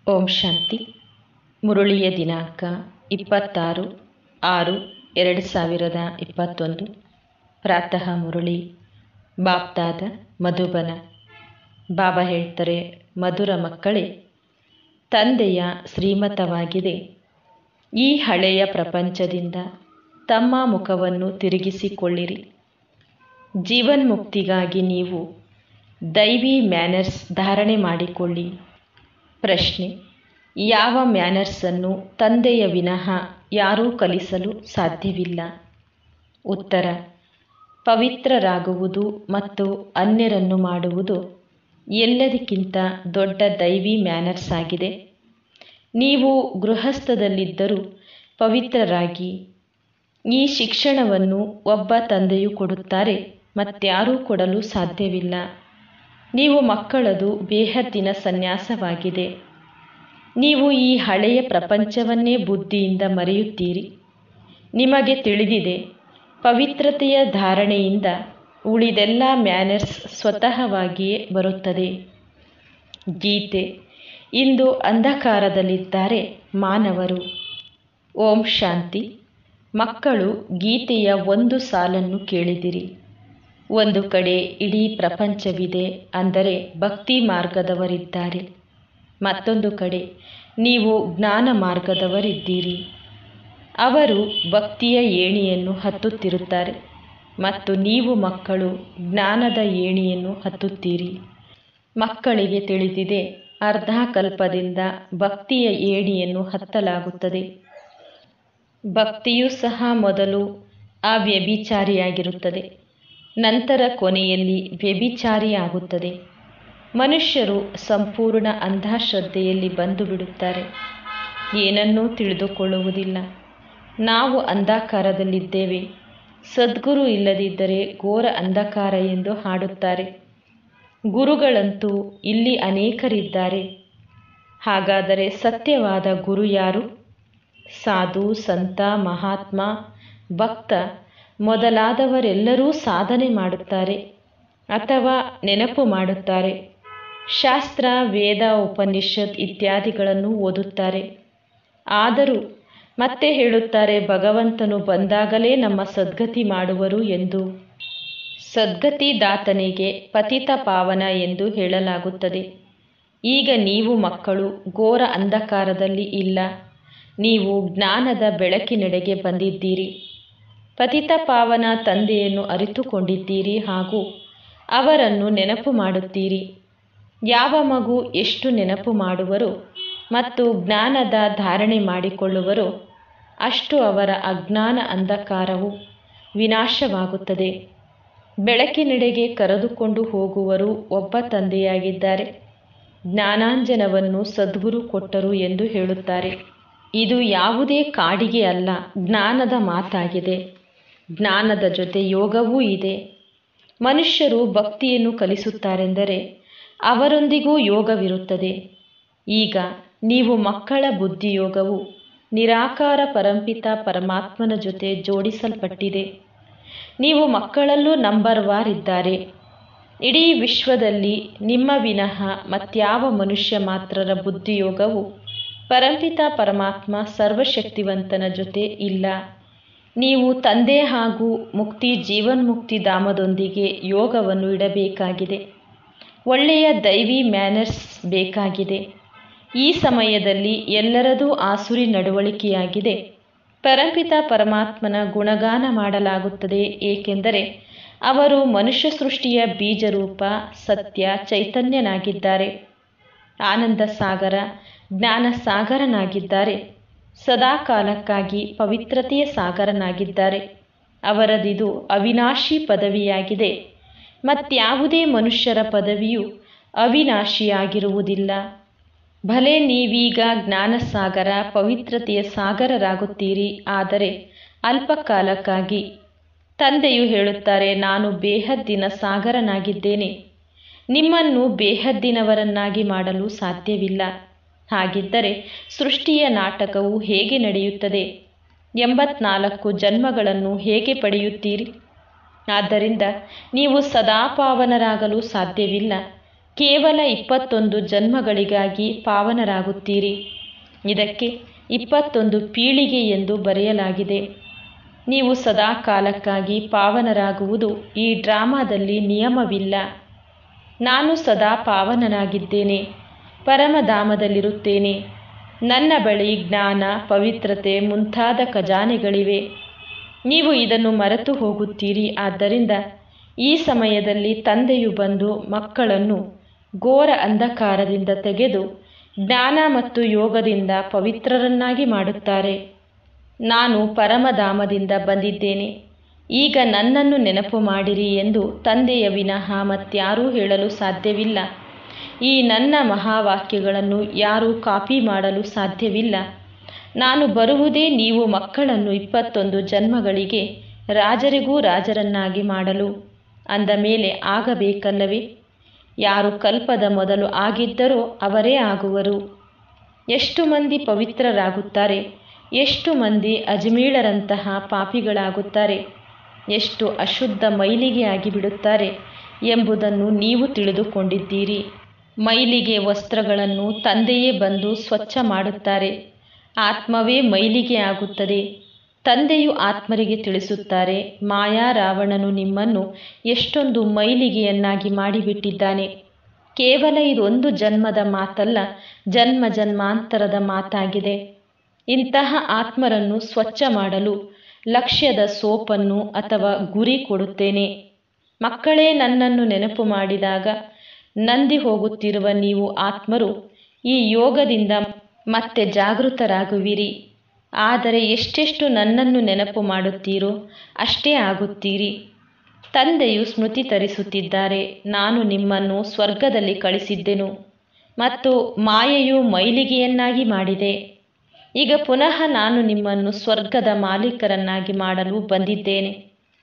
ಓಂ ಶಾಂತಿ ಮುರುಳಿಯ ದಿನಾಂಕ ಇಪ್ಪತ್ತಾರು ಆರು ಎರಡು ಸಾವಿರದ ಇಪ್ಪತ್ತೊಂದು ಪ್ರಾತಃ ಮುರುಳಿ ಬಾಪ್ದಾದ ಮಧುಬನ ಬಾಬಾ ಹೇಳ್ತಾರೆ ಮಧುರ ಮಕ್ಕಳೇ ತಂದೆಯ ಶ್ರೀಮತವಾಗಿದೆ ಈ ಹಳೆಯ ಪ್ರಪಂಚದಿಂದ ತಮ್ಮ ಮುಖವನ್ನು ತಿರುಗಿಸಿಕೊಳ್ಳಿರಿ ಜೀವನ್ಮುಕ್ತಿಗಾಗಿ ನೀವು ದೈವಿ ಮ್ಯಾನರ್ಸ್ ಧಾರಣೆ ಮಾಡಿಕೊಳ್ಳಿ ಪ್ರಶ್ನೆ ಯಾವ ಮ್ಯಾನರ್ಸನ್ನು ತಂದೆಯ ವಿನಃ ಯಾರೂ ಕಲಿಸಲು ಸಾಧ್ಯವಿಲ್ಲ ಉತ್ತರ ಪವಿತ್ರರಾಗುವುದು ಮತ್ತು ಅನ್ಯರನ್ನು ಮಾಡುವುದು ಎಲ್ಲದಕ್ಕಿಂತ ದೊಡ್ಡ ದೈವಿ ಮ್ಯಾನರ್ಸ್ ಆಗಿದೆ ನೀವು ಗೃಹಸ್ಥದಲ್ಲಿದ್ದರೂ ಪವಿತ್ರರಾಗಿ ಈ ಶಿಕ್ಷಣವನ್ನು ಒಬ್ಬ ತಂದೆಯು ಕೊಡುತ್ತಾರೆ ಮತ್ಯಾರೂ ಕೊಡಲು ಸಾಧ್ಯವಿಲ್ಲ ನೀವು ಮಕ್ಕಳದು ಬೇಹದ್ದಿನ ಸನ್ಯಾಸವಾಗಿದೆ ನೀವು ಈ ಹಳೆಯ ಪ್ರಪಂಚವನ್ನೇ ಬುದ್ಧಿಯಿಂದ ಮರೆಯುತ್ತೀರಿ ನಿಮಗೆ ತಿಳಿದಿದೆ ಪವಿತ್ರತೆಯ ಧಾರಣೆಯಿಂದ ಉಳಿದೆಲ್ಲ ಮ್ಯಾನರ್ಸ್ ಸ್ವತಃವಾಗಿಯೇ ಬರುತ್ತದೆ ಗೀತೆ ಇಂದು ಅಂಧಕಾರದಲ್ಲಿದ್ದಾರೆ ಮಾನವರು ಓಂ ಶಾಂತಿ ಮಕ್ಕಳು ಗೀತೆಯ ಒಂದು ಸಾಲನ್ನು ಕೇಳಿದಿರಿ ಒಂದು ಕಡೆ ಇಡೀ ಪ್ರಪಂಚವಿದೆ ಅಂದರೆ ಭಕ್ತಿ ಮಾರ್ಗದವರಿದ್ದಾರೆ ಮತ್ತೊಂದು ಕಡೆ ನೀವು ಜ್ಞಾನ ಮಾರ್ಗದವರಿದ್ದೀರಿ ಅವರು ಭಕ್ತಿಯ ಏಣಿಯನ್ನು ಹತ್ತುತ್ತಿರುತ್ತಾರೆ ಮತ್ತು ನೀವು ಮಕ್ಕಳು ಜ್ಞಾನದ ಏಣಿಯನ್ನು ಹತ್ತುತ್ತೀರಿ ಮಕ್ಕಳಿಗೆ ತಿಳಿದಿದೆ ಅರ್ಧ ಕಲ್ಪದಿಂದ ಭಕ್ತಿಯ ಏಣಿಯನ್ನು ಹತ್ತಲಾಗುತ್ತದೆ ಭಕ್ತಿಯೂ ಸಹ ಮೊದಲು ಅವ್ಯಭಿಚಾರಿಯಾಗಿರುತ್ತದೆ ನಂತರ ಕೊನೆಯಲ್ಲಿ ವ್ಯಭಿಚಾರಿಯಾಗುತ್ತದೆ ಮನುಷ್ಯರು ಸಂಪೂರ್ಣ ಅಂಧಶ್ರದ್ಧೆಯಲ್ಲಿ ಬಂದು ಬಿಡುತ್ತಾರೆ ಏನನ್ನೂ ತಿಳಿದುಕೊಳ್ಳುವುದಿಲ್ಲ ನಾವು ಅಂಧಕಾರದಲ್ಲಿದ್ದೇವೆ ಸದ್ಗುರು ಇಲ್ಲದಿದ್ದರೆ ಘೋರ ಅಂಧಕಾರ ಎಂದು ಹಾಡುತ್ತಾರೆ ಗುರುಗಳಂತೂ ಇಲ್ಲಿ ಅನೇಕರಿದ್ದಾರೆ ಹಾಗಾದರೆ ಸತ್ಯವಾದ ಗುರು ಯಾರು ಸಾಧು ಸಂತ ಮಹಾತ್ಮ ಭಕ್ತ ಮೊದಲಾದವರೆಲ್ಲರೂ ಸಾಧನೆ ಮಾಡುತ್ತಾರೆ ಅಥವಾ ನೆನಪು ಮಾಡುತ್ತಾರೆ ಶಾಸ್ತ್ರ ವೇದ ಉಪನಿಷತ್ ಇತ್ಯಾದಿಗಳನ್ನು ಓದುತ್ತಾರೆ ಆದರೂ ಮತ್ತೆ ಹೇಳುತ್ತಾರೆ ಭಗವಂತನು ಬಂದಾಗಲೇ ನಮ್ಮ ಸದ್ಗತಿ ಮಾಡುವರು ಎಂದು ಸದ್ಗತಿ ದಾತನಿಗೆ ಪತಿತ ಪಾವನ ಎಂದು ಹೇಳಲಾಗುತ್ತದೆ ಈಗ ನೀವು ಮಕ್ಕಳು ಘೋರ ಅಂಧಕಾರದಲ್ಲಿ ಇಲ್ಲ ನೀವು ಜ್ಞಾನದ ಬೆಳಕಿನೆಡೆಗೆ ಬಂದಿದ್ದೀರಿ ಪತಿತ ಪಾವನ ತಂದೆಯನ್ನು ಅರಿತುಕೊಂಡಿದ್ದೀರಿ ಹಾಗೂ ಅವರನ್ನು ನೆನಪು ಮಾಡುತ್ತೀರಿ ಯಾವ ಮಗು ಎಷ್ಟು ನೆನಪು ಮಾಡುವರೋ ಮತ್ತು ಜ್ಞಾನದ ಧಾರಣೆ ಮಾಡಿಕೊಳ್ಳುವರೋ ಅಷ್ಟು ಅವರ ಅಜ್ಞಾನ ಅಂಧಕಾರವು ವಿನಾಶವಾಗುತ್ತದೆ ಬೆಳಕಿನೆಡೆಗೆ ಕರೆದುಕೊಂಡು ಹೋಗುವರು ಒಬ್ಬ ತಂದೆಯಾಗಿದ್ದಾರೆ ಜ್ಞಾನಾಂಜನವನ್ನು ಸದ್ಗುರು ಕೊಟ್ಟರು ಎಂದು ಹೇಳುತ್ತಾರೆ ಇದು ಯಾವುದೇ ಕಾಡಿಗೆ ಅಲ್ಲ ಜ್ಞಾನದ ಮಾತಾಗಿದೆ ಜ್ಞಾನದ ಜೊತೆ ಯೋಗವೂ ಇದೆ ಮನುಷ್ಯರು ಭಕ್ತಿಯನ್ನು ಕಲಿಸುತ್ತಾರೆಂದರೆ ಅವರೊಂದಿಗೂ ಯೋಗವಿರುತ್ತದೆ ಈಗ ನೀವು ಮಕ್ಕಳ ಬುದ್ಧಿಯೋಗವು ನಿರಾಕಾರ ಪರಂಪಿತ ಪರಮಾತ್ಮನ ಜೊತೆ ಜೋಡಿಸಲ್ಪಟ್ಟಿದೆ ನೀವು ಮಕ್ಕಳಲ್ಲೂ ನಂಬರ್ ವಾರ್ ಇದ್ದಾರೆ ಇಡೀ ವಿಶ್ವದಲ್ಲಿ ನಿಮ್ಮ ವಿನಃ ಮತ್ಯಾವ ಮನುಷ್ಯ ಮಾತ್ರರ ಬುದ್ಧಿಯೋಗವು ಪರಂಪಿತ ಪರಮಾತ್ಮ ಸರ್ವಶಕ್ತಿವಂತನ ಜೊತೆ ಇಲ್ಲ ನೀವು ತಂದೆ ಹಾಗೂ ಮುಕ್ತಿ ಜೀವನ್ಮುಕ್ತಿ ಧಾಮದೊಂದಿಗೆ ಯೋಗವನ್ನು ಇಡಬೇಕಾಗಿದೆ ಒಳ್ಳೆಯ ದೈವಿ ಮ್ಯಾನರ್ಸ್ ಬೇಕಾಗಿದೆ ಈ ಸಮಯದಲ್ಲಿ ಎಲ್ಲರದೂ ಆಸುರಿ ನಡವಳಿಕೆಯಾಗಿದೆ ಪರಂಪಿತ ಪರಮಾತ್ಮನ ಗುಣಗಾನ ಮಾಡಲಾಗುತ್ತದೆ ಏಕೆಂದರೆ ಅವರು ಮನುಷ್ಯ ಸೃಷ್ಟಿಯ ಬೀಜರೂಪ ಸತ್ಯ ಚೈತನ್ಯನಾಗಿದ್ದಾರೆ ಆನಂದ ಸಾಗರ ಜ್ಞಾನ ಸಾಗರನಾಗಿದ್ದಾರೆ ಸದಾ ಕಾಲಕ್ಕಾಗಿ ಪವಿತ್ರತೆಯ ಸಾಗರನಾಗಿದ್ದಾರೆ ಅವರದಿದು ಅವಿನಾಶಿ ಪದವಿಯಾಗಿದೆ ಮತ್ಯಾವುದೇ ಮನುಷ್ಯರ ಪದವಿಯು ಅವಿನಾಶಿಯಾಗಿರುವುದಿಲ್ಲ ಭಲೆ ನೀವೀಗ ಜ್ಞಾನಸಾಗರ ಪವಿತ್ರತೆಯ ಸಾಗರರಾಗುತ್ತೀರಿ ಆದರೆ ಅಲ್ಪಕಾಲಕ್ಕಾಗಿ ತಂದೆಯು ಹೇಳುತ್ತಾರೆ ನಾನು ಬೇಹದ್ದಿನ ಸಾಗರನಾಗಿದ್ದೇನೆ ನಿಮ್ಮನ್ನು ಬೇಹದ್ದಿನವರನ್ನಾಗಿ ಮಾಡಲು ಸಾಧ್ಯವಿಲ್ಲ ಹಾಗಿದ್ದರೆ ಸೃಷ್ಟಿಯ ನಾಟಕವು ಹೇಗೆ ನಡೆಯುತ್ತದೆ ಎಂಬತ್ನಾಲ್ಕು ಜನ್ಮಗಳನ್ನು ಹೇಗೆ ಪಡೆಯುತ್ತೀರಿ ಆದ್ದರಿಂದ ನೀವು ಸದಾ ಪಾವನರಾಗಲು ಸಾಧ್ಯವಿಲ್ಲ ಕೇವಲ ಇಪ್ಪತ್ತೊಂದು ಜನ್ಮಗಳಿಗಾಗಿ ಪಾವನರಾಗುತ್ತೀರಿ ಇದಕ್ಕೆ ಇಪ್ಪತ್ತೊಂದು ಪೀಳಿಗೆ ಎಂದು ಬರೆಯಲಾಗಿದೆ ನೀವು ಸದಾ ಕಾಲಕ್ಕಾಗಿ ಪಾವನರಾಗುವುದು ಈ ಡ್ರಾಮಾದಲ್ಲಿ ನಿಯಮವಿಲ್ಲ ನಾನು ಸದಾ ಪಾವನನಾಗಿದ್ದೇನೆ ಪರಮಧಾಮದಲ್ಲಿರುತ್ತೇನೆ ನನ್ನ ಬಳಿ ಜ್ಞಾನ ಪವಿತ್ರತೆ ಮುಂತಾದ ಖಜಾನೆಗಳಿವೆ ನೀವು ಇದನ್ನು ಮರೆತು ಹೋಗುತ್ತೀರಿ ಆದ್ದರಿಂದ ಈ ಸಮಯದಲ್ಲಿ ತಂದೆಯು ಬಂದು ಮಕ್ಕಳನ್ನು ಘೋರ ಅಂಧಕಾರದಿಂದ ತೆಗೆದು ಜ್ಞಾನ ಮತ್ತು ಯೋಗದಿಂದ ಪವಿತ್ರರನ್ನಾಗಿ ಮಾಡುತ್ತಾರೆ ನಾನು ಪರಮಧಾಮದಿಂದ ಬಂದಿದ್ದೇನೆ ಈಗ ನನ್ನನ್ನು ನೆನಪು ಮಾಡಿರಿ ಎಂದು ತಂದೆಯ ವಿನಃ ಮತ್ಯಾರೂ ಹೇಳಲು ಸಾಧ್ಯವಿಲ್ಲ ಈ ನನ್ನ ಮಹಾವಾಕ್ಯಗಳನ್ನು ಯಾರೂ ಕಾಪಿ ಮಾಡಲು ಸಾಧ್ಯವಿಲ್ಲ ನಾನು ಬರುವುದೇ ನೀವು ಮಕ್ಕಳನ್ನು ಇಪ್ಪತ್ತೊಂದು ಜನ್ಮಗಳಿಗೆ ರಾಜರಿಗೂ ರಾಜರನ್ನಾಗಿ ಮಾಡಲು ಅಂದ ಮೇಲೆ ಆಗಬೇಕಲ್ಲವೇ ಯಾರು ಕಲ್ಪದ ಮೊದಲು ಆಗಿದ್ದರೋ ಅವರೇ ಆಗುವರು ಎಷ್ಟು ಮಂದಿ ಪವಿತ್ರರಾಗುತ್ತಾರೆ ಎಷ್ಟು ಮಂದಿ ಅಜ್ಮೀಳರಂತಹ ಪಾಪಿಗಳಾಗುತ್ತಾರೆ ಎಷ್ಟು ಅಶುದ್ಧ ಮೈಲಿಗೆ ಆಗಿಬಿಡುತ್ತಾರೆ ಎಂಬುದನ್ನು ನೀವು ತಿಳಿದುಕೊಂಡಿದ್ದೀರಿ ಮೈಲಿಗೆ ವಸ್ತ್ರಗಳನ್ನು ತಂದೆಯೇ ಬಂದು ಸ್ವಚ್ಛ ಮಾಡುತ್ತಾರೆ ಆತ್ಮವೇ ಮೈಲಿಗೆ ಆಗುತ್ತದೆ ತಂದೆಯು ಆತ್ಮರಿಗೆ ತಿಳಿಸುತ್ತಾರೆ ಮಾಯಾ ರಾವಣನು ನಿಮ್ಮನ್ನು ಎಷ್ಟೊಂದು ಮೈಲಿಗೆಯನ್ನಾಗಿ ಮಾಡಿಬಿಟ್ಟಿದ್ದಾನೆ ಕೇವಲ ಇದೊಂದು ಜನ್ಮದ ಮಾತಲ್ಲ ಜನ್ಮ ಜನ್ಮಾಂತರದ ಮಾತಾಗಿದೆ ಇಂತಹ ಆತ್ಮರನ್ನು ಸ್ವಚ್ಛ ಮಾಡಲು ಲಕ್ಷ್ಯದ ಸೋಪನ್ನು ಅಥವಾ ಗುರಿ ಕೊಡುತ್ತೇನೆ ಮಕ್ಕಳೇ ನನ್ನನ್ನು ನೆನಪು ಮಾಡಿದಾಗ ನಂದಿ ಹೋಗುತ್ತಿರುವ ನೀವು ಆತ್ಮರು ಈ ಯೋಗದಿಂದ ಮತ್ತೆ ಜಾಗೃತರಾಗುವಿರಿ ಆದರೆ ಎಷ್ಟೆಷ್ಟು ನನ್ನನ್ನು ನೆನಪು ಮಾಡುತ್ತೀರೋ ಅಷ್ಟೇ ಆಗುತ್ತೀರಿ ತಂದೆಯು ಸ್ಮೃತಿ ತರಿಸುತ್ತಿದ್ದಾರೆ ನಾನು ನಿಮ್ಮನ್ನು ಸ್ವರ್ಗದಲ್ಲಿ ಕಳಿಸಿದ್ದೆನು ಮತ್ತು ಮಾಯೆಯು ಮೈಲಿಗೆಯನ್ನಾಗಿ ಮಾಡಿದೆ ಈಗ ಪುನಃ ನಾನು ನಿಮ್ಮನ್ನು ಸ್ವರ್ಗದ ಮಾಲೀಕರನ್ನಾಗಿ ಮಾಡಲು ಬಂದಿದ್ದೇನೆ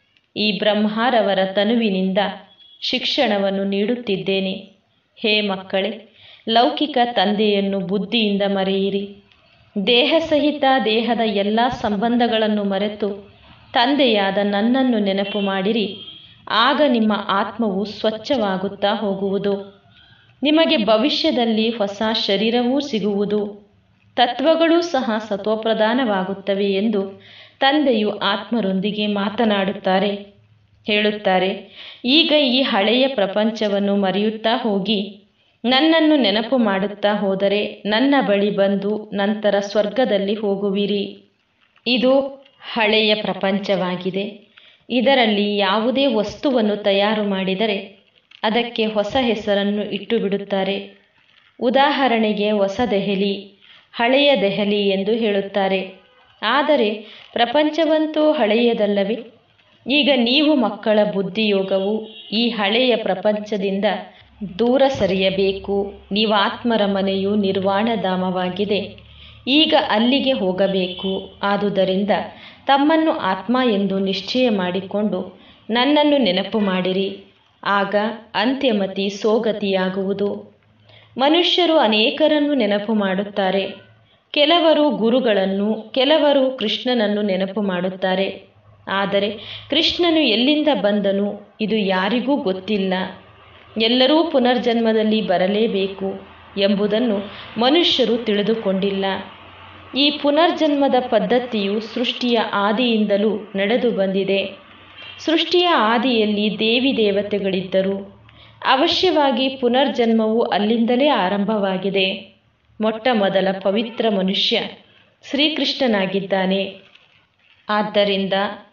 ಈ ಬ್ರಹ್ಮಾರವರ ತನುವಿನಿಂದ ಶಿಕ್ಷಣವನ್ನು ನೀಡುತ್ತಿದ್ದೇನೆ ಹೇ ಮಕ್ಕಳೇ ಲೌಕಿಕ ತಂದೆಯನ್ನು ಬುದ್ಧಿಯಿಂದ ಮರೆಯಿರಿ ದೇಹ ಸಹಿತ ದೇಹದ ಎಲ್ಲ ಸಂಬಂಧಗಳನ್ನು ಮರೆತು ತಂದೆಯಾದ ನನ್ನನ್ನು ನೆನಪು ಮಾಡಿರಿ ಆಗ ನಿಮ್ಮ ಆತ್ಮವು ಸ್ವಚ್ಛವಾಗುತ್ತಾ ಹೋಗುವುದು ನಿಮಗೆ ಭವಿಷ್ಯದಲ್ಲಿ ಹೊಸ ಶರೀರವೂ ಸಿಗುವುದು ತತ್ವಗಳೂ ಸಹ ಸತ್ವಪ್ರಧಾನವಾಗುತ್ತವೆ ಎಂದು ತಂದೆಯು ಆತ್ಮರೊಂದಿಗೆ ಮಾತನಾಡುತ್ತಾರೆ ಹೇಳುತ್ತಾರೆ ಈಗ ಈ ಹಳೆಯ ಪ್ರಪಂಚವನ್ನು ಮರೆಯುತ್ತಾ ಹೋಗಿ ನನ್ನನ್ನು ನೆನಪು ಮಾಡುತ್ತಾ ಹೋದರೆ ನನ್ನ ಬಳಿ ಬಂದು ನಂತರ ಸ್ವರ್ಗದಲ್ಲಿ ಹೋಗುವಿರಿ ಇದು ಹಳೆಯ ಪ್ರಪಂಚವಾಗಿದೆ ಇದರಲ್ಲಿ ಯಾವುದೇ ವಸ್ತುವನ್ನು ತಯಾರು ಮಾಡಿದರೆ ಅದಕ್ಕೆ ಹೊಸ ಹೆಸರನ್ನು ಇಟ್ಟು ಬಿಡುತ್ತಾರೆ ಉದಾಹರಣೆಗೆ ಹೊಸ ದೆಹಲಿ ಹಳೆಯ ದೆಹಲಿ ಎಂದು ಹೇಳುತ್ತಾರೆ ಆದರೆ ಪ್ರಪಂಚವಂತೂ ಹಳೆಯದಲ್ಲವೇ ಈಗ ನೀವು ಮಕ್ಕಳ ಬುದ್ಧಿಯೋಗವು ಈ ಹಳೆಯ ಪ್ರಪಂಚದಿಂದ ದೂರ ಸರಿಯಬೇಕು ನೀವಾತ್ಮರ ಮನೆಯು ನಿರ್ವಾಣಧಾಮವಾಗಿದೆ ಈಗ ಅಲ್ಲಿಗೆ ಹೋಗಬೇಕು ಆದುದರಿಂದ ತಮ್ಮನ್ನು ಆತ್ಮ ಎಂದು ನಿಶ್ಚಯ ಮಾಡಿಕೊಂಡು ನನ್ನನ್ನು ನೆನಪು ಮಾಡಿರಿ ಆಗ ಅಂತ್ಯಮತಿ ಸೋಗತಿಯಾಗುವುದು ಮನುಷ್ಯರು ಅನೇಕರನ್ನು ನೆನಪು ಮಾಡುತ್ತಾರೆ ಕೆಲವರು ಗುರುಗಳನ್ನು ಕೆಲವರು ಕೃಷ್ಣನನ್ನು ನೆನಪು ಮಾಡುತ್ತಾರೆ ಆದರೆ ಕೃಷ್ಣನು ಎಲ್ಲಿಂದ ಬಂದನು ಇದು ಯಾರಿಗೂ ಗೊತ್ತಿಲ್ಲ ಎಲ್ಲರೂ ಪುನರ್ಜನ್ಮದಲ್ಲಿ ಬರಲೇಬೇಕು ಎಂಬುದನ್ನು ಮನುಷ್ಯರು ತಿಳಿದುಕೊಂಡಿಲ್ಲ ಈ ಪುನರ್ಜನ್ಮದ ಪದ್ಧತಿಯು ಸೃಷ್ಟಿಯ ಆದಿಯಿಂದಲೂ ನಡೆದು ಬಂದಿದೆ ಸೃಷ್ಟಿಯ ಆದಿಯಲ್ಲಿ ದೇವಿ ದೇವತೆಗಳಿದ್ದರು ಅವಶ್ಯವಾಗಿ ಪುನರ್ಜನ್ಮವು ಅಲ್ಲಿಂದಲೇ ಆರಂಭವಾಗಿದೆ ಮೊಟ್ಟ ಮೊದಲ ಪವಿತ್ರ ಮನುಷ್ಯ ಶ್ರೀಕೃಷ್ಣನಾಗಿದ್ದಾನೆ ಆದ್ದರಿಂದ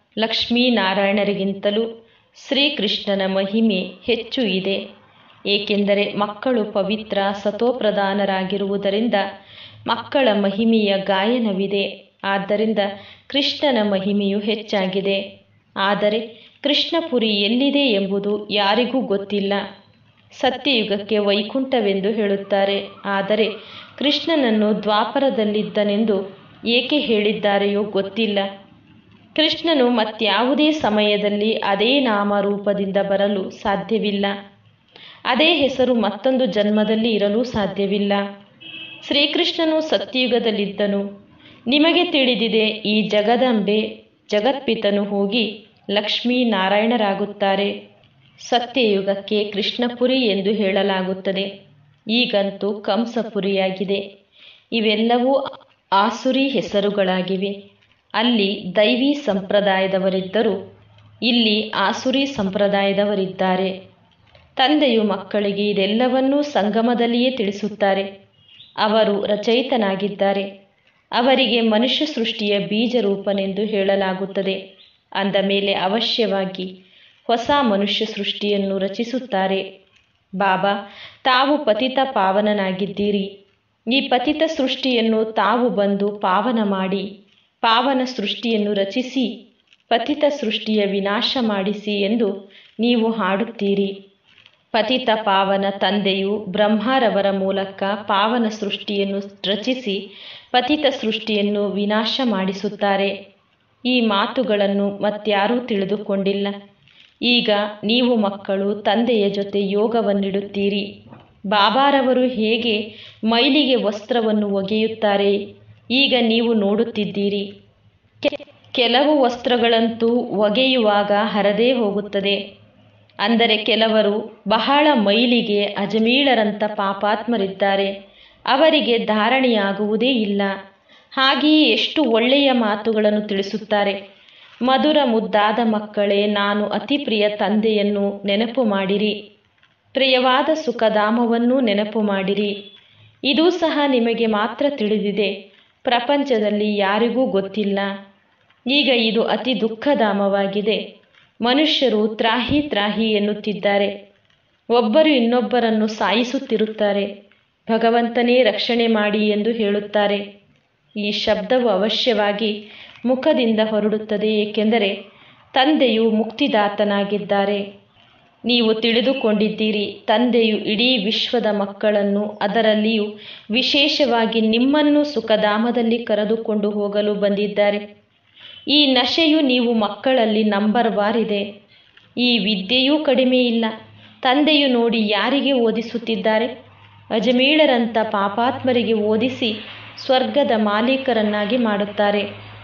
ಲಕ್ಷ್ಮೀನಾರಾಯಣರಿಗಿಂತಲೂ ಶ್ರೀಕೃಷ್ಣನ ಮಹಿಮೆ ಹೆಚ್ಚು ಇದೆ ಏಕೆಂದರೆ ಮಕ್ಕಳು ಪವಿತ್ರ ಸತೋಪ್ರಧಾನರಾಗಿರುವುದರಿಂದ ಮಕ್ಕಳ ಮಹಿಮೆಯ ಗಾಯನವಿದೆ ಆದ್ದರಿಂದ ಕೃಷ್ಣನ ಮಹಿಮೆಯು ಹೆಚ್ಚಾಗಿದೆ ಆದರೆ ಕೃಷ್ಣಪುರಿ ಎಲ್ಲಿದೆ ಎಂಬುದು ಯಾರಿಗೂ ಗೊತ್ತಿಲ್ಲ ಸತ್ಯಯುಗಕ್ಕೆ ವೈಕುಂಠವೆಂದು ಹೇಳುತ್ತಾರೆ ಆದರೆ ಕೃಷ್ಣನನ್ನು ದ್ವಾಪರದಲ್ಲಿದ್ದನೆಂದು ಏಕೆ ಹೇಳಿದ್ದಾರೆಯೋ ಗೊತ್ತಿಲ್ಲ ಕೃಷ್ಣನು ಮತ್ಯಾವುದೇ ಸಮಯದಲ್ಲಿ ಅದೇ ನಾಮರೂಪದಿಂದ ಬರಲು ಸಾಧ್ಯವಿಲ್ಲ ಅದೇ ಹೆಸರು ಮತ್ತೊಂದು ಜನ್ಮದಲ್ಲಿ ಇರಲು ಸಾಧ್ಯವಿಲ್ಲ ಶ್ರೀಕೃಷ್ಣನು ಸತ್ಯಯುಗದಲ್ಲಿದ್ದನು ನಿಮಗೆ ತಿಳಿದಿದೆ ಈ ಜಗದಂಬೆ ಜಗತ್ಪಿತನು ಹೋಗಿ ಲಕ್ಷ್ಮೀ ನಾರಾಯಣರಾಗುತ್ತಾರೆ ಸತ್ಯಯುಗಕ್ಕೆ ಕೃಷ್ಣಪುರಿ ಎಂದು ಹೇಳಲಾಗುತ್ತದೆ ಈಗಂತೂ ಕಂಸಪುರಿಯಾಗಿದೆ ಇವೆಲ್ಲವೂ ಆಸುರಿ ಹೆಸರುಗಳಾಗಿವೆ ಅಲ್ಲಿ ದೈವಿ ಸಂಪ್ರದಾಯದವರಿದ್ದರು ಇಲ್ಲಿ ಆಸುರಿ ಸಂಪ್ರದಾಯದವರಿದ್ದಾರೆ ತಂದೆಯು ಮಕ್ಕಳಿಗೆ ಇದೆಲ್ಲವನ್ನೂ ಸಂಗಮದಲ್ಲಿಯೇ ತಿಳಿಸುತ್ತಾರೆ ಅವರು ರಚಯಿತನಾಗಿದ್ದಾರೆ ಅವರಿಗೆ ಮನುಷ್ಯ ಸೃಷ್ಟಿಯ ಬೀಜರೂಪನೆಂದು ಹೇಳಲಾಗುತ್ತದೆ ಅಂದ ಮೇಲೆ ಅವಶ್ಯವಾಗಿ ಹೊಸ ಮನುಷ್ಯ ಸೃಷ್ಟಿಯನ್ನು ರಚಿಸುತ್ತಾರೆ ಬಾಬಾ ತಾವು ಪತಿತ ಪಾವನನಾಗಿದ್ದೀರಿ ಈ ಪತಿತ ಸೃಷ್ಟಿಯನ್ನು ತಾವು ಬಂದು ಪಾವನ ಮಾಡಿ ಪಾವನ ಸೃಷ್ಟಿಯನ್ನು ರಚಿಸಿ ಪತಿತ ಸೃಷ್ಟಿಯ ವಿನಾಶ ಮಾಡಿಸಿ ಎಂದು ನೀವು ಹಾಡುತ್ತೀರಿ ಪತಿತ ಪಾವನ ತಂದೆಯು ಬ್ರಹ್ಮರವರ ಮೂಲಕ ಪಾವನ ಸೃಷ್ಟಿಯನ್ನು ರಚಿಸಿ ಪತಿತ ಸೃಷ್ಟಿಯನ್ನು ವಿನಾಶ ಮಾಡಿಸುತ್ತಾರೆ ಈ ಮಾತುಗಳನ್ನು ಮತ್ಯಾರೂ ತಿಳಿದುಕೊಂಡಿಲ್ಲ ಈಗ ನೀವು ಮಕ್ಕಳು ತಂದೆಯ ಜೊತೆ ಯೋಗವನ್ನಿಡುತ್ತೀರಿ ಬಾಬಾರವರು ಹೇಗೆ ಮೈಲಿಗೆ ವಸ್ತ್ರವನ್ನು ಒಗೆಯುತ್ತಾರೆ ಈಗ ನೀವು ನೋಡುತ್ತಿದ್ದೀರಿ ಕೆಲವು ವಸ್ತ್ರಗಳಂತೂ ಒಗೆಯುವಾಗ ಹರದೇ ಹೋಗುತ್ತದೆ ಅಂದರೆ ಕೆಲವರು ಬಹಳ ಮೈಲಿಗೆ ಅಜಮೀಳರಂಥ ಪಾಪಾತ್ಮರಿದ್ದಾರೆ ಅವರಿಗೆ ಧಾರಣೆಯಾಗುವುದೇ ಇಲ್ಲ ಹಾಗೆಯೇ ಎಷ್ಟು ಒಳ್ಳೆಯ ಮಾತುಗಳನ್ನು ತಿಳಿಸುತ್ತಾರೆ ಮಧುರ ಮುದ್ದಾದ ಮಕ್ಕಳೇ ನಾನು ಅತಿ ಪ್ರಿಯ ತಂದೆಯನ್ನು ನೆನಪು ಮಾಡಿರಿ ಪ್ರಿಯವಾದ ಸುಖಧಾಮವನ್ನೂ ನೆನಪು ಮಾಡಿರಿ ಇದೂ ಸಹ ನಿಮಗೆ ಮಾತ್ರ ತಿಳಿದಿದೆ ಪ್ರಪಂಚದಲ್ಲಿ ಯಾರಿಗೂ ಗೊತ್ತಿಲ್ಲ ಈಗ ಇದು ಅತಿ ದುಃಖಧಾಮವಾಗಿದೆ ಮನುಷ್ಯರು ತ್ರಾಹಿ ತ್ರಾಹಿ ಎನ್ನುತ್ತಿದ್ದಾರೆ ಒಬ್ಬರು ಇನ್ನೊಬ್ಬರನ್ನು ಸಾಯಿಸುತ್ತಿರುತ್ತಾರೆ ಭಗವಂತನೇ ರಕ್ಷಣೆ ಮಾಡಿ ಎಂದು ಹೇಳುತ್ತಾರೆ ಈ ಶಬ್ದವು ಅವಶ್ಯವಾಗಿ ಮುಖದಿಂದ ಹೊರಡುತ್ತದೆ ಏಕೆಂದರೆ ತಂದೆಯು ಮುಕ್ತಿದಾತನಾಗಿದ್ದಾರೆ ನೀವು ತಿಳಿದುಕೊಂಡಿದ್ದೀರಿ ತಂದೆಯು ಇಡೀ ವಿಶ್ವದ ಮಕ್ಕಳನ್ನು ಅದರಲ್ಲಿಯೂ ವಿಶೇಷವಾಗಿ ನಿಮ್ಮನ್ನು ಸುಖಧಾಮದಲ್ಲಿ ಕರೆದುಕೊಂಡು ಹೋಗಲು ಬಂದಿದ್ದಾರೆ ಈ ನಶೆಯು ನೀವು ಮಕ್ಕಳಲ್ಲಿ ನಂಬರ್ ವಾರ್ ಇದೆ ಈ ವಿದ್ಯೆಯೂ ಕಡಿಮೆ ಇಲ್ಲ ತಂದೆಯು ನೋಡಿ ಯಾರಿಗೆ ಓದಿಸುತ್ತಿದ್ದಾರೆ ಅಜಮೀಳರಂಥ ಪಾಪಾತ್ಮರಿಗೆ ಓದಿಸಿ ಸ್ವರ್ಗದ ಮಾಲೀಕರನ್ನಾಗಿ ಮಾಡುತ್ತಾರೆ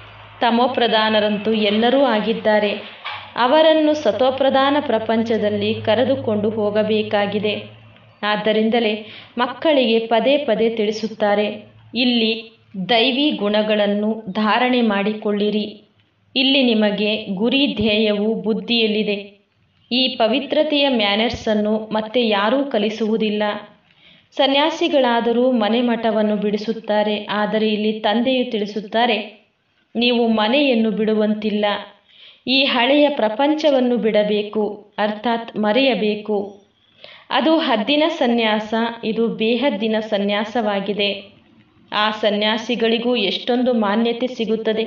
ತಮೋಪ್ರಧಾನರಂತೂ ಎಲ್ಲರೂ ಆಗಿದ್ದಾರೆ ಅವರನ್ನು ಸತೋಪ್ರಧಾನ ಪ್ರಪಂಚದಲ್ಲಿ ಕರೆದುಕೊಂಡು ಹೋಗಬೇಕಾಗಿದೆ ಆದ್ದರಿಂದಲೇ ಮಕ್ಕಳಿಗೆ ಪದೇ ಪದೇ ತಿಳಿಸುತ್ತಾರೆ ಇಲ್ಲಿ ದೈವಿ ಗುಣಗಳನ್ನು ಧಾರಣೆ ಮಾಡಿಕೊಳ್ಳಿರಿ ಇಲ್ಲಿ ನಿಮಗೆ ಗುರಿ ಧ್ಯೇಯವು ಬುದ್ಧಿಯಲ್ಲಿದೆ ಈ ಪವಿತ್ರತೆಯ ಮ್ಯಾನರ್ಸನ್ನು ಮತ್ತೆ ಯಾರೂ ಕಲಿಸುವುದಿಲ್ಲ ಸನ್ಯಾಸಿಗಳಾದರೂ ಮನೆ ಮಠವನ್ನು ಬಿಡಿಸುತ್ತಾರೆ ಆದರೆ ಇಲ್ಲಿ ತಂದೆಯು ತಿಳಿಸುತ್ತಾರೆ ನೀವು ಮನೆಯನ್ನು ಬಿಡುವಂತಿಲ್ಲ ಈ ಹಳೆಯ ಪ್ರಪಂಚವನ್ನು ಬಿಡಬೇಕು ಅರ್ಥಾತ್ ಮರೆಯಬೇಕು ಅದು ಹದ್ದಿನ ಸನ್ಯಾಸ ಇದು ಬೇಹದ್ದಿನ ಸನ್ಯಾಸವಾಗಿದೆ ಆ ಸನ್ಯಾಸಿಗಳಿಗೂ ಎಷ್ಟೊಂದು ಮಾನ್ಯತೆ ಸಿಗುತ್ತದೆ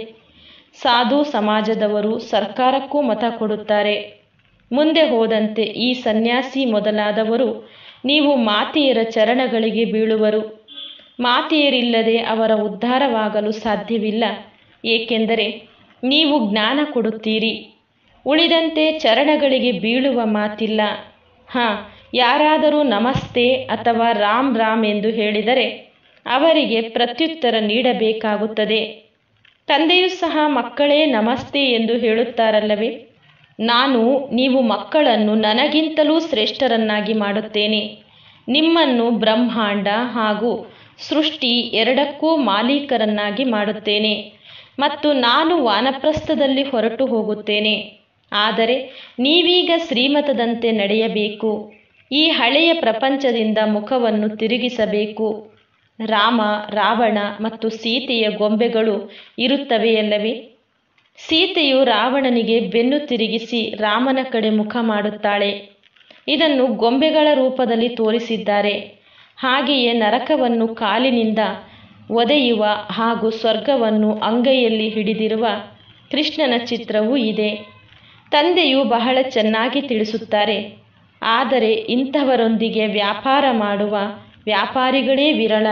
ಸಾಧು ಸಮಾಜದವರು ಸರ್ಕಾರಕ್ಕೂ ಮತ ಕೊಡುತ್ತಾರೆ ಮುಂದೆ ಹೋದಂತೆ ಈ ಸನ್ಯಾಸಿ ಮೊದಲಾದವರು ನೀವು ಮಾತೆಯರ ಚರಣಗಳಿಗೆ ಬೀಳುವರು ಮಾತೆಯರಿಲ್ಲದೆ ಅವರ ಉದ್ಧಾರವಾಗಲು ಸಾಧ್ಯವಿಲ್ಲ ಏಕೆಂದರೆ ನೀವು ಜ್ಞಾನ ಕೊಡುತ್ತೀರಿ ಉಳಿದಂತೆ ಚರಣಗಳಿಗೆ ಬೀಳುವ ಮಾತಿಲ್ಲ ಹಾಂ ಯಾರಾದರೂ ನಮಸ್ತೆ ಅಥವಾ ರಾಮ್ ರಾಮ್ ಎಂದು ಹೇಳಿದರೆ ಅವರಿಗೆ ಪ್ರತ್ಯುತ್ತರ ನೀಡಬೇಕಾಗುತ್ತದೆ ತಂದೆಯೂ ಸಹ ಮಕ್ಕಳೇ ನಮಸ್ತೆ ಎಂದು ಹೇಳುತ್ತಾರಲ್ಲವೇ ನಾನು ನೀವು ಮಕ್ಕಳನ್ನು ನನಗಿಂತಲೂ ಶ್ರೇಷ್ಠರನ್ನಾಗಿ ಮಾಡುತ್ತೇನೆ ನಿಮ್ಮನ್ನು ಬ್ರಹ್ಮಾಂಡ ಹಾಗೂ ಸೃಷ್ಟಿ ಎರಡಕ್ಕೂ ಮಾಲೀಕರನ್ನಾಗಿ ಮಾಡುತ್ತೇನೆ ಮತ್ತು ನಾನು ವಾನಪ್ರಸ್ಥದಲ್ಲಿ ಹೊರಟು ಹೋಗುತ್ತೇನೆ ಆದರೆ ನೀವೀಗ ಶ್ರೀಮತದಂತೆ ನಡೆಯಬೇಕು ಈ ಹಳೆಯ ಪ್ರಪಂಚದಿಂದ ಮುಖವನ್ನು ತಿರುಗಿಸಬೇಕು ರಾಮ ರಾವಣ ಮತ್ತು ಸೀತೆಯ ಗೊಂಬೆಗಳು ಇರುತ್ತವೆಯಲ್ಲವೇ ಸೀತೆಯು ರಾವಣನಿಗೆ ಬೆನ್ನು ತಿರುಗಿಸಿ ರಾಮನ ಕಡೆ ಮುಖ ಮಾಡುತ್ತಾಳೆ ಇದನ್ನು ಗೊಂಬೆಗಳ ರೂಪದಲ್ಲಿ ತೋರಿಸಿದ್ದಾರೆ ಹಾಗೆಯೇ ನರಕವನ್ನು ಕಾಲಿನಿಂದ ಒದೆಯುವ ಹಾಗೂ ಸ್ವರ್ಗವನ್ನು ಅಂಗೈಯಲ್ಲಿ ಹಿಡಿದಿರುವ ಕೃಷ್ಣನ ಚಿತ್ರವೂ ಇದೆ ತಂದೆಯು ಬಹಳ ಚೆನ್ನಾಗಿ ತಿಳಿಸುತ್ತಾರೆ ಆದರೆ ಇಂಥವರೊಂದಿಗೆ ವ್ಯಾಪಾರ ಮಾಡುವ ವ್ಯಾಪಾರಿಗಳೇ ವಿರಳ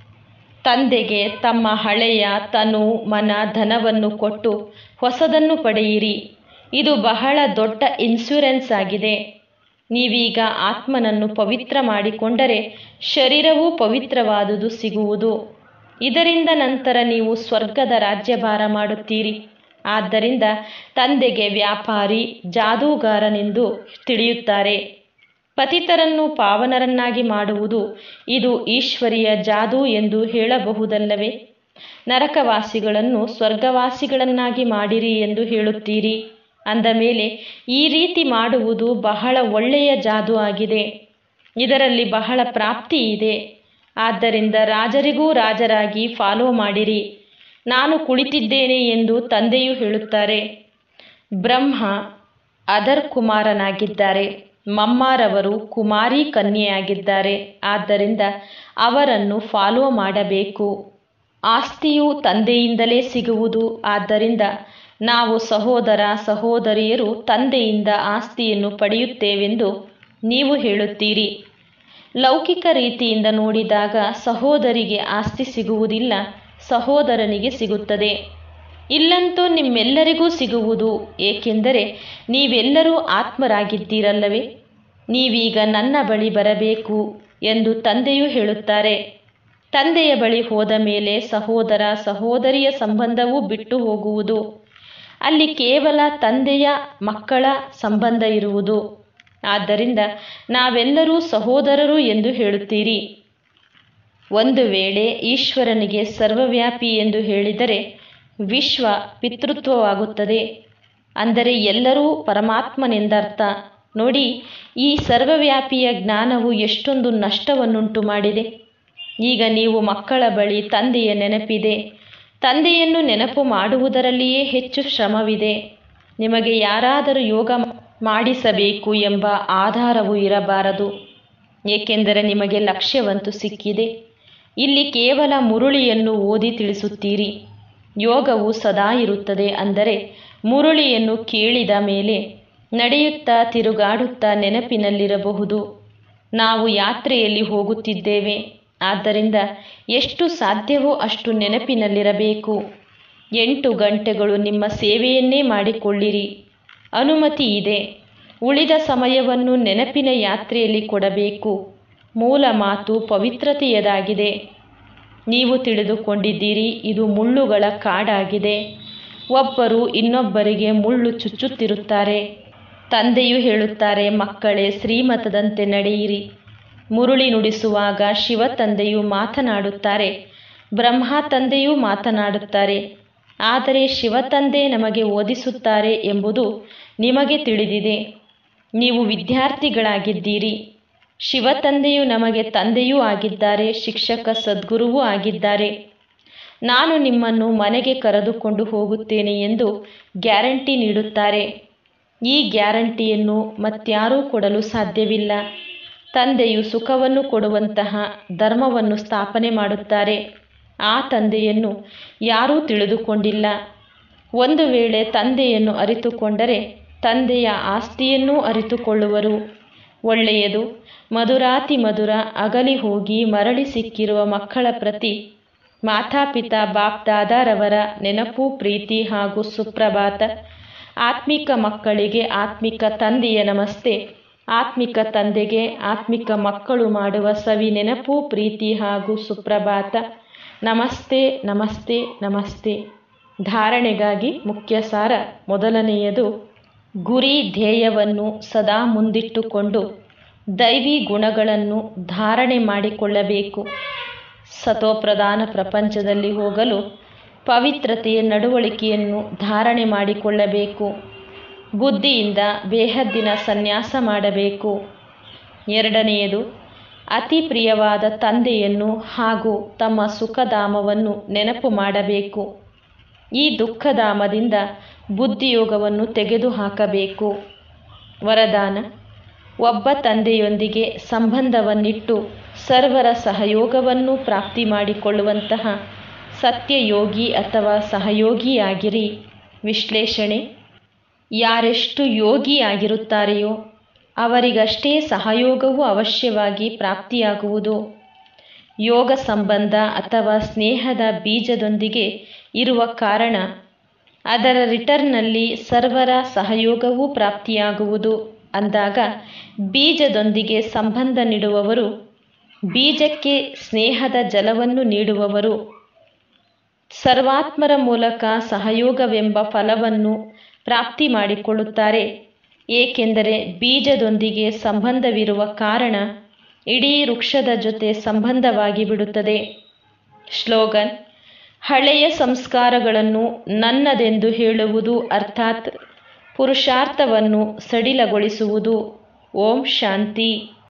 ತಂದೆಗೆ ತಮ್ಮ ಹಳೆಯ ತನು ಮನ ಧನವನ್ನು ಕೊಟ್ಟು ಹೊಸದನ್ನು ಪಡೆಯಿರಿ ಇದು ಬಹಳ ದೊಡ್ಡ ಇನ್ಶೂರೆನ್ಸ್ ಆಗಿದೆ ನೀವೀಗ ಆತ್ಮನನ್ನು ಪವಿತ್ರ ಮಾಡಿಕೊಂಡರೆ ಶರೀರವೂ ಪವಿತ್ರವಾದುದು ಸಿಗುವುದು ಇದರಿಂದ ನಂತರ ನೀವು ಸ್ವರ್ಗದ ರಾಜ್ಯಭಾರ ಮಾಡುತ್ತೀರಿ ಆದ್ದರಿಂದ ತಂದೆಗೆ ವ್ಯಾಪಾರಿ ಜಾದೂಗಾರನೆಂದು ತಿಳಿಯುತ್ತಾರೆ ಪತಿತರನ್ನು ಪಾವನರನ್ನಾಗಿ ಮಾಡುವುದು ಇದು ಈಶ್ವರಿಯ ಜಾದೂ ಎಂದು ಹೇಳಬಹುದಲ್ಲವೇ ನರಕವಾಸಿಗಳನ್ನು ಸ್ವರ್ಗವಾಸಿಗಳನ್ನಾಗಿ ಮಾಡಿರಿ ಎಂದು ಹೇಳುತ್ತೀರಿ ಅಂದ ಮೇಲೆ ಈ ರೀತಿ ಮಾಡುವುದು ಬಹಳ ಒಳ್ಳೆಯ ಜಾದೂ ಆಗಿದೆ ಇದರಲ್ಲಿ ಬಹಳ ಪ್ರಾಪ್ತಿ ಇದೆ ಆದ್ದರಿಂದ ರಾಜರಿಗೂ ರಾಜರಾಗಿ ಫಾಲೋ ಮಾಡಿರಿ ನಾನು ಕುಳಿತಿದ್ದೇನೆ ಎಂದು ತಂದೆಯು ಹೇಳುತ್ತಾರೆ ಬ್ರಹ್ಮ ಅದರ್ ಕುಮಾರನಾಗಿದ್ದಾರೆ ಮಮ್ಮಾರವರು ಕುಮಾರಿ ಕನ್ಯೆಯಾಗಿದ್ದಾರೆ ಆದ್ದರಿಂದ ಅವರನ್ನು ಫಾಲೋ ಮಾಡಬೇಕು ಆಸ್ತಿಯು ತಂದೆಯಿಂದಲೇ ಸಿಗುವುದು ಆದ್ದರಿಂದ ನಾವು ಸಹೋದರ ಸಹೋದರಿಯರು ತಂದೆಯಿಂದ ಆಸ್ತಿಯನ್ನು ಪಡೆಯುತ್ತೇವೆಂದು ನೀವು ಹೇಳುತ್ತೀರಿ ಲೌಕಿಕ ರೀತಿಯಿಂದ ನೋಡಿದಾಗ ಸಹೋದರಿಗೆ ಆಸ್ತಿ ಸಿಗುವುದಿಲ್ಲ ಸಹೋದರನಿಗೆ ಸಿಗುತ್ತದೆ ಇಲ್ಲಂತೂ ನಿಮ್ಮೆಲ್ಲರಿಗೂ ಸಿಗುವುದು ಏಕೆಂದರೆ ನೀವೆಲ್ಲರೂ ಆತ್ಮರಾಗಿದ್ದೀರಲ್ಲವೇ ನೀವೀಗ ನನ್ನ ಬಳಿ ಬರಬೇಕು ಎಂದು ತಂದೆಯು ಹೇಳುತ್ತಾರೆ ತಂದೆಯ ಬಳಿ ಹೋದ ಮೇಲೆ ಸಹೋದರ ಸಹೋದರಿಯ ಸಂಬಂಧವೂ ಬಿಟ್ಟು ಹೋಗುವುದು ಅಲ್ಲಿ ಕೇವಲ ತಂದೆಯ ಮಕ್ಕಳ ಸಂಬಂಧ ಇರುವುದು ಆದ್ದರಿಂದ ನಾವೆಲ್ಲರೂ ಸಹೋದರರು ಎಂದು ಹೇಳುತ್ತೀರಿ ಒಂದು ವೇಳೆ ಈಶ್ವರನಿಗೆ ಸರ್ವವ್ಯಾಪಿ ಎಂದು ಹೇಳಿದರೆ ವಿಶ್ವ ಪಿತೃತ್ವವಾಗುತ್ತದೆ ಅಂದರೆ ಎಲ್ಲರೂ ಪರಮಾತ್ಮನೆಂದರ್ಥ ನೋಡಿ ಈ ಸರ್ವವ್ಯಾಪಿಯ ಜ್ಞಾನವು ಎಷ್ಟೊಂದು ನಷ್ಟವನ್ನುಂಟು ಮಾಡಿದೆ ಈಗ ನೀವು ಮಕ್ಕಳ ಬಳಿ ತಂದೆಯ ನೆನಪಿದೆ ತಂದೆಯನ್ನು ನೆನಪು ಮಾಡುವುದರಲ್ಲಿಯೇ ಹೆಚ್ಚು ಶ್ರಮವಿದೆ ನಿಮಗೆ ಯಾರಾದರೂ ಯೋಗ ಮಾಡಿಸಬೇಕು ಎಂಬ ಆಧಾರವು ಇರಬಾರದು ಏಕೆಂದರೆ ನಿಮಗೆ ಲಕ್ಷ್ಯವಂತೂ ಸಿಕ್ಕಿದೆ ಇಲ್ಲಿ ಕೇವಲ ಮುರುಳಿಯನ್ನು ಓದಿ ತಿಳಿಸುತ್ತೀರಿ ಯೋಗವು ಸದಾ ಇರುತ್ತದೆ ಅಂದರೆ ಮುರುಳಿಯನ್ನು ಕೇಳಿದ ಮೇಲೆ ನಡೆಯುತ್ತಾ ತಿರುಗಾಡುತ್ತಾ ನೆನಪಿನಲ್ಲಿರಬಹುದು ನಾವು ಯಾತ್ರೆಯಲ್ಲಿ ಹೋಗುತ್ತಿದ್ದೇವೆ ಆದ್ದರಿಂದ ಎಷ್ಟು ಸಾಧ್ಯವೋ ಅಷ್ಟು ನೆನಪಿನಲ್ಲಿರಬೇಕು ಎಂಟು ಗಂಟೆಗಳು ನಿಮ್ಮ ಸೇವೆಯನ್ನೇ ಮಾಡಿಕೊಳ್ಳಿರಿ ಅನುಮತಿ ಇದೆ ಉಳಿದ ಸಮಯವನ್ನು ನೆನಪಿನ ಯಾತ್ರೆಯಲ್ಲಿ ಕೊಡಬೇಕು ಮೂಲ ಮಾತು ಪವಿತ್ರತೆಯದಾಗಿದೆ ನೀವು ತಿಳಿದುಕೊಂಡಿದ್ದೀರಿ ಇದು ಮುಳ್ಳುಗಳ ಕಾಡಾಗಿದೆ ಒಬ್ಬರು ಇನ್ನೊಬ್ಬರಿಗೆ ಮುಳ್ಳು ಚುಚ್ಚುತ್ತಿರುತ್ತಾರೆ ತಂದೆಯು ಹೇಳುತ್ತಾರೆ ಮಕ್ಕಳೇ ಶ್ರೀಮತದಂತೆ ನಡೆಯಿರಿ ಮುರುಳಿ ನುಡಿಸುವಾಗ ಶಿವ ತಂದೆಯು ಮಾತನಾಡುತ್ತಾರೆ ಬ್ರಹ್ಮ ತಂದೆಯೂ ಮಾತನಾಡುತ್ತಾರೆ ಆದರೆ ಶಿವ ತಂದೆ ನಮಗೆ ಓದಿಸುತ್ತಾರೆ ಎಂಬುದು ನಿಮಗೆ ತಿಳಿದಿದೆ ನೀವು ವಿದ್ಯಾರ್ಥಿಗಳಾಗಿದ್ದೀರಿ ಶಿವ ತಂದೆಯು ನಮಗೆ ತಂದೆಯೂ ಆಗಿದ್ದಾರೆ ಶಿಕ್ಷಕ ಸದ್ಗುರುವೂ ಆಗಿದ್ದಾರೆ ನಾನು ನಿಮ್ಮನ್ನು ಮನೆಗೆ ಕರೆದುಕೊಂಡು ಹೋಗುತ್ತೇನೆ ಎಂದು ಗ್ಯಾರಂಟಿ ನೀಡುತ್ತಾರೆ ಈ ಗ್ಯಾರಂಟಿಯನ್ನು ಮತ್ಯಾರೂ ಕೊಡಲು ಸಾಧ್ಯವಿಲ್ಲ ತಂದೆಯು ಸುಖವನ್ನು ಕೊಡುವಂತಹ ಧರ್ಮವನ್ನು ಸ್ಥಾಪನೆ ಮಾಡುತ್ತಾರೆ ಆ ತಂದೆಯನ್ನು ಯಾರೂ ತಿಳಿದುಕೊಂಡಿಲ್ಲ ಒಂದು ವೇಳೆ ತಂದೆಯನ್ನು ಅರಿತುಕೊಂಡರೆ ತಂದೆಯ ಆಸ್ತಿಯನ್ನೂ ಅರಿತುಕೊಳ್ಳುವರು ಒಳ್ಳೆಯದು ಮಧುರಾತಿ ಮಧುರ ಅಗಲಿ ಹೋಗಿ ಮರಳಿ ಸಿಕ್ಕಿರುವ ಮಕ್ಕಳ ಪ್ರತಿ ಮಾತಾಪಿತಾ ಬಾಪ್ ದಾದಾರವರ ನೆನಪು ಪ್ರೀತಿ ಹಾಗೂ ಸುಪ್ರಭಾತ ಆತ್ಮಿಕ ಮಕ್ಕಳಿಗೆ ಆತ್ಮಿಕ ತಂದೆಯ ನಮಸ್ತೆ ಆತ್ಮಿಕ ತಂದೆಗೆ ಆತ್ಮಿಕ ಮಕ್ಕಳು ಮಾಡುವ ಸವಿ ನೆನಪು ಪ್ರೀತಿ ಹಾಗೂ ಸುಪ್ರಭಾತ ನಮಸ್ತೆ ನಮಸ್ತೆ ನಮಸ್ತೆ ಧಾರಣೆಗಾಗಿ ಮುಖ್ಯ ಸಾರ ಮೊದಲನೆಯದು ಗುರಿ ಧ್ಯೇಯವನ್ನು ಸದಾ ಮುಂದಿಟ್ಟುಕೊಂಡು ದೈವಿ ಗುಣಗಳನ್ನು ಧಾರಣೆ ಮಾಡಿಕೊಳ್ಳಬೇಕು ಸತೋಪ್ರಧಾನ ಪ್ರಪಂಚದಲ್ಲಿ ಹೋಗಲು ಪವಿತ್ರತೆಯ ನಡವಳಿಕೆಯನ್ನು ಧಾರಣೆ ಮಾಡಿಕೊಳ್ಳಬೇಕು ಬುದ್ಧಿಯಿಂದ ಬೇಹದ್ದಿನ ಸನ್ಯಾಸ ಮಾಡಬೇಕು ಎರಡನೆಯದು ಅತಿ ಪ್ರಿಯವಾದ ತಂದೆಯನ್ನು ಹಾಗೂ ತಮ್ಮ ಸುಖಧಾಮವನ್ನು ನೆನಪು ಮಾಡಬೇಕು ಈ ದುಃಖಧಾಮದಿಂದ ಬುದ್ಧಿಯೋಗವನ್ನು ತೆಗೆದುಹಾಕಬೇಕು ವರದಾನ ಒಬ್ಬ ತಂದೆಯೊಂದಿಗೆ ಸಂಬಂಧವನ್ನಿಟ್ಟು ಸರ್ವರ ಸಹಯೋಗವನ್ನು ಪ್ರಾಪ್ತಿ ಮಾಡಿಕೊಳ್ಳುವಂತಹ ಸತ್ಯಯೋಗಿ ಅಥವಾ ಸಹಯೋಗಿಯಾಗಿರಿ ವಿಶ್ಲೇಷಣೆ ಯಾರೆಷ್ಟು ಯೋಗಿಯಾಗಿರುತ್ತಾರೆಯೋ ಅವರಿಗಷ್ಟೇ ಸಹಯೋಗವು ಅವಶ್ಯವಾಗಿ ಪ್ರಾಪ್ತಿಯಾಗುವುದು ಯೋಗ ಸಂಬಂಧ ಅಥವಾ ಸ್ನೇಹದ ಬೀಜದೊಂದಿಗೆ ಇರುವ ಕಾರಣ ಅದರ ರಿಟರ್ನ್ನಲ್ಲಿ ಸರ್ವರ ಸಹಯೋಗವೂ ಪ್ರಾಪ್ತಿಯಾಗುವುದು ಅಂದಾಗ ಬೀಜದೊಂದಿಗೆ ಸಂಬಂಧ ನೀಡುವವರು ಬೀಜಕ್ಕೆ ಸ್ನೇಹದ ಜಲವನ್ನು ನೀಡುವವರು ಸರ್ವಾತ್ಮರ ಮೂಲಕ ಸಹಯೋಗವೆಂಬ ಫಲವನ್ನು ಪ್ರಾಪ್ತಿ ಮಾಡಿಕೊಳ್ಳುತ್ತಾರೆ ಏಕೆಂದರೆ ಬೀಜದೊಂದಿಗೆ ಸಂಬಂಧವಿರುವ ಕಾರಣ ಇಡೀ ವೃಕ್ಷದ ಜೊತೆ ಸಂಬಂಧವಾಗಿ ಬಿಡುತ್ತದೆ ಶ್ಲೋಗನ್ ಹಳೆಯ ಸಂಸ್ಕಾರಗಳನ್ನು ನನ್ನದೆಂದು ಹೇಳುವುದು ಅರ್ಥಾತ್ ಪುರುಷಾರ್ಥವನ್ನು ಸಡಿಲಗೊಳಿಸುವುದು ಓಂ ಶಾಂತಿ